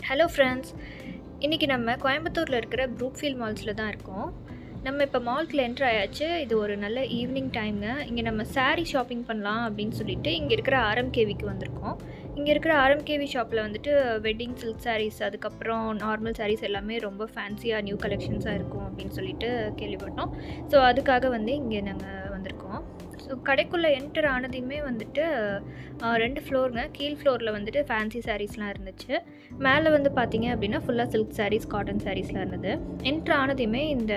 hello friends இன்றைக்கி நம்ம கோயம்புத்தூரில் இருக்கிற ப்ரூக்ஃபீல்ட் மால்ஸில் தான் இருக்கோம் நம்ம இப்போ மால்க்குள்ள என்ட்ரு ஆயாச்சு இது ஒரு நல்ல ஈவினிங் டைம்ங்க இங்கே நம்ம saree ஷாப்பிங் பண்ணலாம் அப்படின்னு சொல்லிட்டு இங்கே இருக்கிற ஆர்எம்கேவிக்கு வந்திருக்கோம் இங்கே இருக்கிற ஆர்எம்கேவி ஷாப்பில் வந்துட்டு வெட்டிங் சில்க் sarees அதுக்கப்புறம் நார்மல் sarees எல்லாமே ரொம்ப ஃபேன்சியாக நியூ கலெக்ஷன்ஸாக இருக்கும் அப்படின்னு சொல்லிட்டு கேள்விப்பட்டோம் ஸோ அதுக்காக வந்து இங்கே நாங்கள் வந்திருக்கோம் ஸோ கடைக்குள்ளே என்டர் ஆனதையுமே வந்துட்டு ஆஹ், ரெண்டு ஃப்ளோருங்க கீழ் ஃப்ளோரில் வந்துட்டு ஃபேன்சி சாரீஸ்லாம் இருந்துச்சு மேலே வந்து பார்த்தீங்க அப்படின்னா ஃபுல்லாக சில்க் sarees காட்டன் சாரீஸ்லாம் இருந்தது என்ட்ரு ஆனதையுமே இந்த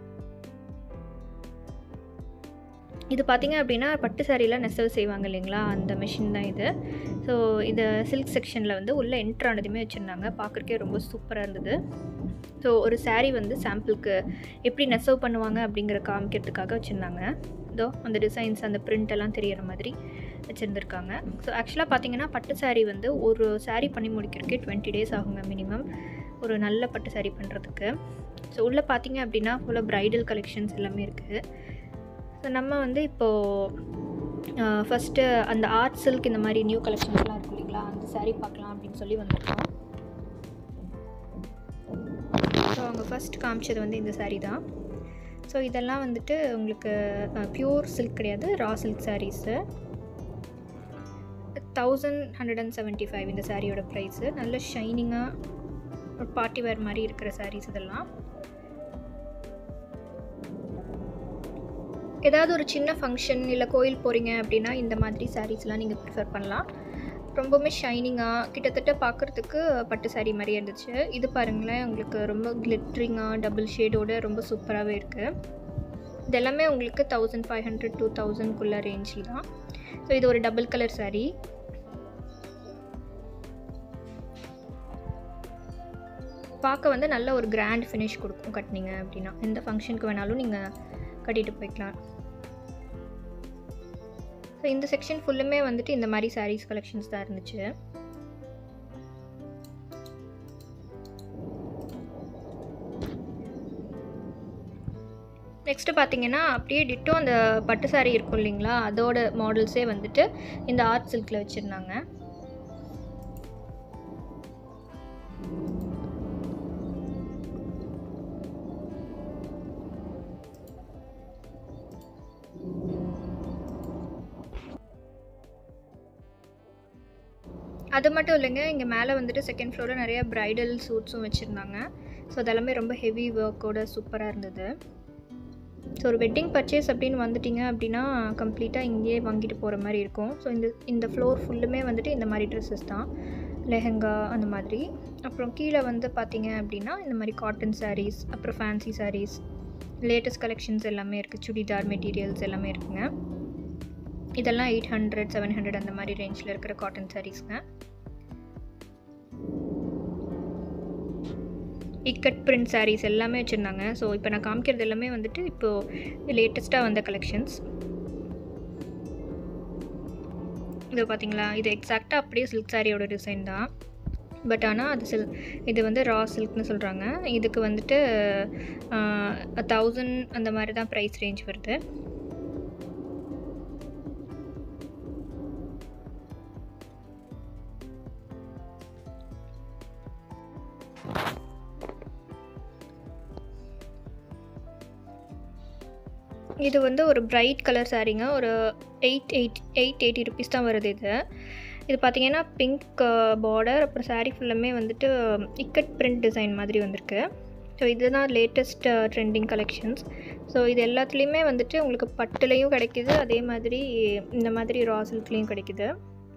இது பார்த்தீங்க அப்படின்னா பட்டு சாரியில் நெசவு செய்வாங்க இல்லைங்களா அந்த மிஷின் தான் இது ஸோ இது சில்க் செக்ஷனில் வந்து உள்ளே என்ட்ரு ஆனதுமே வச்சுருந்தாங்க பார்க்குறக்கே ரொம்ப சூப்பராக இருந்தது ஸோ ஒரு saree வந்து சாம்பிளுக்கு எப்படி நெசவு பண்ணுவாங்க அப்படிங்கிற காமிக்கிறதுக்காக வச்சுருந்தாங்க இதோ அந்த டிசைன்ஸ் அந்த print எல்லாம் தெரியற மாதிரி வச்சுருந்துருக்காங்க ஸோ ஆக்சுவலாக பார்த்தீங்கன்னா பட்டு saree வந்து ஒரு saree பண்ணி முடிக்கிறதுக்கே டுவெண்ட்டி டேஸ் ஆகுங்க மினிமம் ஒரு நல்ல பட்டு saree பண்ணுறதுக்கு ஸோ உள்ளே பார்த்தீங்க அப்படின்னா ஃபுல்லாக ப்ரைடல் கலெக்ஷன்ஸ் எல்லாமே இருக்குது ஸோ நம்ம வந்து இப்போது ஃபஸ்ட்டு அந்த ஆர்ட் சில்க் இந்த மாதிரி நியூ கலெக்ஷன்ஸ்லாம் இருக்கு இல்லைங்களா அந்த saree பார்க்கலாம் அப்படின்னு சொல்லி வந்திருக்கோம் ஸோ அவங்க ஃபஸ்ட் காமிச்சது வந்து இந்த saree தான் ஸோ இதெல்லாம் வந்துட்டு உங்களுக்கு பியூர் சில்க் கிடையாது raw silk sarees thousand hundred and seventy five இந்த சாரியோட ப்ரைஸு நல்ல ஷைனிங்காக ஒரு பார்ட்டி வேர் மாதிரி இருக்கிற சாரீஸ் இதெல்லாம் ஏதாவது ஒரு சின்ன ஃபங்க்ஷன் இல்லை கோயில் போகிறீங்க அப்படின்னா இந்த மாதிரி சாரீஸ்லாம் நீங்கள் ப்ரிஃபர் பண்ணலாம் ரொம்பவுமே ஷைனிங்காக கிட்டத்தட்ட பார்க்குறதுக்கு பட்டு saree மாதிரியே இருந்துச்சு இது பாருங்களேன் உங்களுக்கு ரொம்ப கிளிட்ரிங்காக டபுள் ஷேடோட ரொம்ப சூப்பராகவே இருக்குது இது எல்லாமே உங்களுக்கு தௌசண்ட் ஃபைவ் ஹண்ட்ரட் டூ தௌசண்ட்குள்ள ரேஞ்சில் தான் ஸோ இது ஒரு டபுள் கலர் saree பார்க்க வந்து நல்ல ஒரு கிராண்ட் ஃபினிஷ் கொடுக்கும் கட்டினீங்க அப்படின்னா எந்த ஃபங்க்ஷனுக்கு வேணாலும் நீங்கள் கட்டிட்டு போய்க்கலாம் ஸோ இந்த செக்ஷன் ஃபுல்லுமே வந்துட்டு இந்த மாதிரி சாரீஸ் கலெக்ஷன்ஸ் தான் இருந்துச்சு நெக்ஸ்ட்டு பார்த்தீங்கன்னா அப்படியே டிட்டோ அந்த பட்டு saree இருக்கும் இல்லைங்களா அதோட மாடல்ஸே வந்துட்டு இந்த ஆர்ட் சில்கில் வச்சுருந்தாங்க அது மட்டும் இல்லைங்க இங்கே மேலே வந்துட்டு செகண்ட் ஃப்ளோரில் நிறைய ப்ரைடல் சூட்ஸும் வச்சுருந்தாங்க ஸோ அதெல்லாமே ரொம்ப ஹெவி ஒர்க்கோட சூப்பராக இருந்தது ஸோ ஒரு வெட்டிங் பர்ச்சேஸ் அப்படின்னு வந்துட்டிங்க அப்படின்னா கம்ப்ளீட்டாக இங்கேயே வாங்கிட்டு போகிற மாதிரி இருக்கும் ஸோ இந்த இந்த ஃப்ளோர் ஃபுல்லுமே வந்துட்டு இந்த மாதிரி ட்ரெஸ்ஸஸ் தான் லெஹெங்கா அந்த மாதிரி அப்புறம் கீழே வந்து பார்த்தீங்க அப்படின்னா இந்த மாதிரி காட்டன் sarees அப்புறம் ஃபேன்சி sarees லேட்டஸ்ட் கலெக்ஷன்ஸ் எல்லாமே இருக்குது சுடிதார் மெட்டீரியல்ஸ் எல்லாமே இருக்குங்க இதெல்லாம் எயிட் ஹண்ட்ரட் செவன் ஹண்ட்ரட் அந்த மாதிரி ரேஞ்சில் இருக்கிற காட்டன் சாரீஸ்ங்க இக்கட் பிரிண்ட் sarees எல்லாமே வச்சுருந்தாங்க ஸோ இப்போ நான் காமிக்கிறது எல்லாமே வந்துட்டு இப்போது லேட்டஸ்ட்டாக வந்த கலெக்ஷன்ஸ் இது பார்த்தீங்களா இது எக்ஸாக்டாக அப்படியே சில்க் சாரியோட டிசைன் தான் பட் ஆனால் அது சில் இது வந்து ரா சில்க்னு சொல்கிறாங்க இதுக்கு வந்துட்டு தௌசண்ட் அந்த மாதிரி தான் ப்ரைஸ் ரேஞ்ச் வருது இது வந்து ஒரு பிரைட் கலர் சாரீங்க ஒரு eight eight eight eighty rupees தான் வருது இது இது பார்த்தீங்கன்னா பிங்க் பார்டர் அப்புறம் saree ஃபுல்லுமே வந்துட்டு இக்கட் பிரிண்ட் டிசைன் மாதிரி வந்திருக்கு ஸோ இதுதான் லேட்டஸ்ட் ட்ரெண்டிங் கலெக்ஷன்ஸ் ஸோ இது எல்லாத்துலேயுமே வந்துட்டு உங்களுக்கு பட்டுலேயும் கிடைக்குது அதே மாதிரி இந்த மாதிரி ரா சில்க்லேயும் கிடைக்குது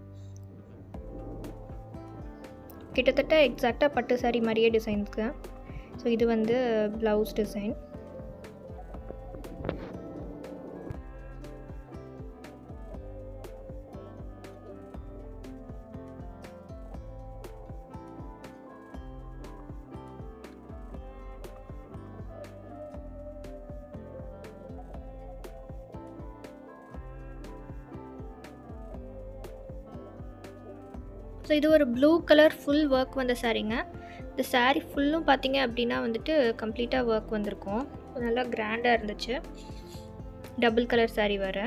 கிட்டத்தட்ட எக்ஸாக்டாக பட்டு saree மாதிரியே டிசைன்ஸ்க்கு ஸோ இது வந்து ப்ளவுஸ் டிசைன் ஸோ இது ஒரு ப்ளூ கலர் ஃபுல் ஒர்க் வந்த சாரீங்க இந்த saree ஃபுல்லும் பார்த்தீங்க அப்படின்னா வந்துட்டு கம்ப்ளீட்டாக ஒர்க் வந்திருக்கும் நல்லா கிராண்டாக இருந்துச்சு டபுள் கலர் saree வேறு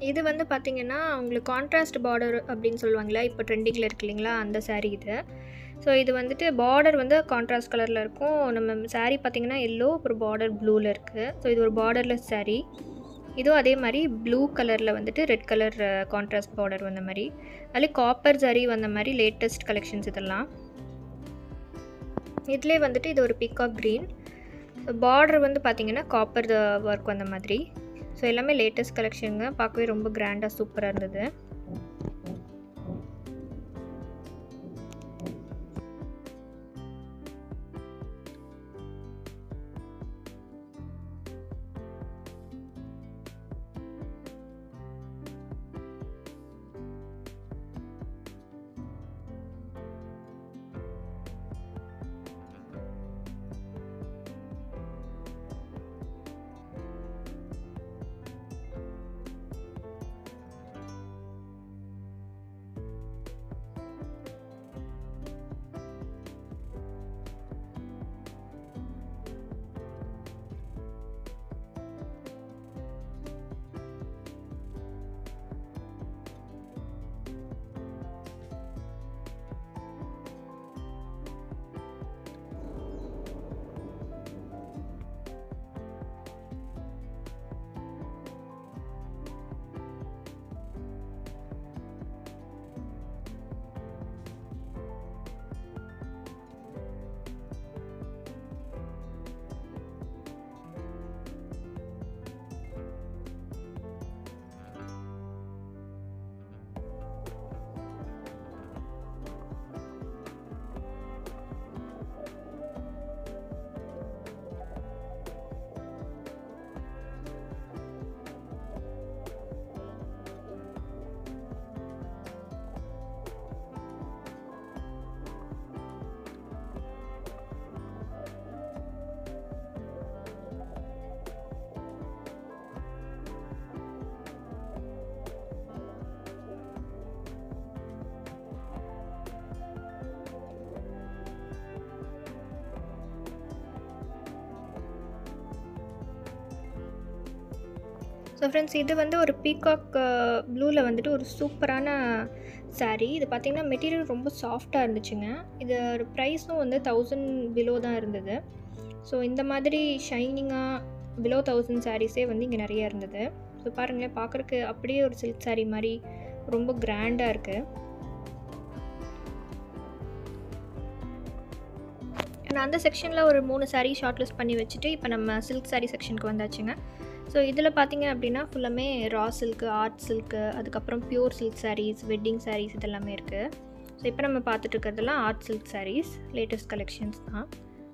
இது வந்து பார்த்திங்கன்னா உங்களுக்கு கான்ட்ராஸ்ட் பார்டர் அப்படின்னு சொல்லுவாங்களா இப்போ ட்ரெண்டிங்கில் இருக்கு இல்லைங்களா அந்த saree இது ஸோ இது வந்துட்டு பார்டர் வந்து கான்ட்ராஸ்ட் கலரில் இருக்கும் நம்ம saree பார்த்திங்கன்னா எல்லோ அப்புறம் பார்டர் ப்ளூவில் இருக்குது ஸோ இது ஒரு பார்டர்லெஸ் saree இதுவும் அதே மாதிரி ப்ளூ கலரில் வந்துட்டு ரெட் கலர் கான்ட்ராஸ்ட் பார்டர் வந்த மாதிரி அதுலேயே காப்பர் saree வந்த மாதிரி லேட்டஸ்ட் கலெக்ஷன்ஸ் இதெல்லாம் இதுலேயே வந்துட்டு இது ஒரு பிகாக் க்ரீன் பார்டர் வந்து பார்த்திங்கன்னா காப்பர் ஒர்க் வந்த மாதிரி ஸோ எல்லாமே லேட்டஸ்ட் கலெக்ஷனுங்க பார்க்கவே ரொம்ப கிராண்டாக சூப்பராக இருந்தது ஸோ ஃப்ரெண்ட்ஸ் இது வந்து ஒரு பீகாக் ப்ளூவில் வந்துட்டு ஒரு சூப்பரான saree இது பார்த்திங்கன்னா மெட்டீரியல் ரொம்ப சாஃப்டாக இருந்துச்சுங்க இது ஒரு ப்ரைஸும் வந்து தௌசண்ட் பிலோ தான் இருந்தது ஸோ இந்த மாதிரி ஷைனிங்காக பிலோ தௌசண்ட் சாரீஸே வந்து இங்கே நிறைய இருந்தது ஸோ பாருங்களேன் பார்க்குறக்கு அப்படியே ஒரு சில்க் saree மாதிரி ரொம்ப கிராண்டாக இருக்குது நான் அந்த செக்ஷனில் ஒரு மூணு saree ஷார்ட் லிஸ்ட் பண்ணி வச்சுட்டு இப்போ நம்ம சில்க் saree செக்ஷனுக்கு வந்தாச்சுங்க ஸோ இதில் பார்த்தீங்க அப்படின்னா ஃபுல்லாமே ரா சில்க்கு ஆர்ட் சில்க்கு அதுக்கப்புறம் pure silk sarees wedding sarees இதெல்லாமே இருக்குது ஸோ இப்போ நம்ம பார்த்துட்டு இருக்கிறதெல்லாம் art silk sarees latest collections தான்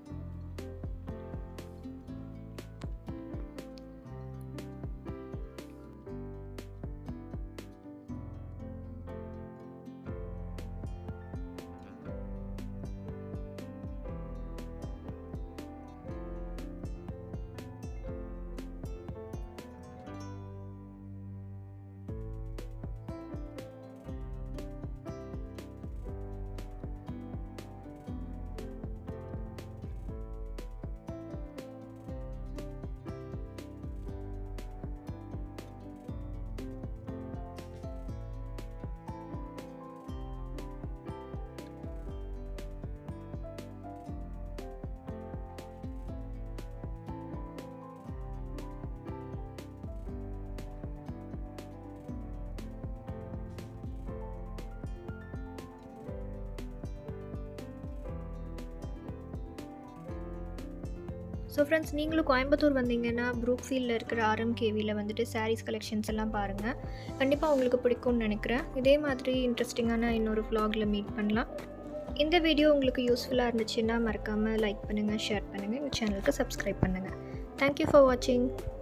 ஸோ ஃப்ரெண்ட்ஸ் நீங்களும் கோயம்புத்தூர் வந்தீங்கன்னா ப்ரூக்ஃபீல்டில் இருக்கிற ஆர்எம்கேவியில் வந்துட்டு சாரீஸ் கலெக்ஷன்ஸ் எல்லாம் பாருங்கள் கண்டிப்பாக உங்களுக்கு பிடிக்கும்னு நினைக்கிறேன் இதே மாதிரி இன்ட்ரெஸ்டிங்கான இன்னொரு vlogல மீட் பண்ணலாம் இந்த வீடியோ உங்களுக்கு யூஸ்ஃபுல்லாக இருந்துச்சுன்னா மறக்காமல் லைக் பண்ணுங்கள் ஷேர் பண்ணுங்கள் எங்கள் சேனலுக்கு சப்ஸ்கிரைப் பண்ணுங்கள் தேங்க்யூ ஃபார் வாட்சிங்